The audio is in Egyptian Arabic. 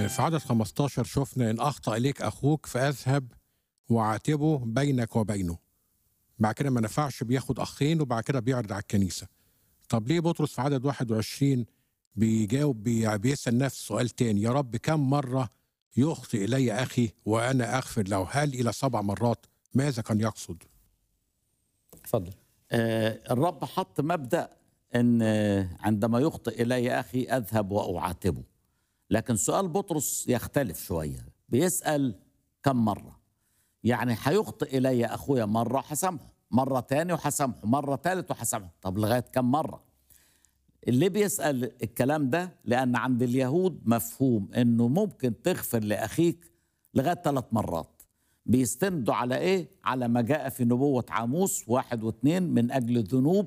في عدد 15 شفنا إن أخطأ إليك أخوك فأذهب وعاتبه بينك وبينه بعد كده ما نفعش بياخد أخين وبعد كده بيعرض على الكنيسة طب ليه بطرس في عدد 21 بيجاوب بي- بيسأل نفس سؤال تاني يا رب كم مرة يخطئ إلي أخي وأنا أغفر له هل إلى سبع مرات ماذا كان يقصد اتفضل آه، الرب حط مبدا ان آه، عندما يخطئ الي اخي اذهب واعاتبه لكن سؤال بطرس يختلف شويه بيسال كم مره يعني هيخطئ الي اخويا مره حسامحه مره تاني وحسامحه مره تالت وحسامحه طب لغايه كم مره اللي بيسال الكلام ده لان عند اليهود مفهوم انه ممكن تغفر لاخيك لغايه ثلاث مرات بيستندوا على ايه؟ على ما جاء في نبوة عاموس واحد واثنين من أجل ذنوب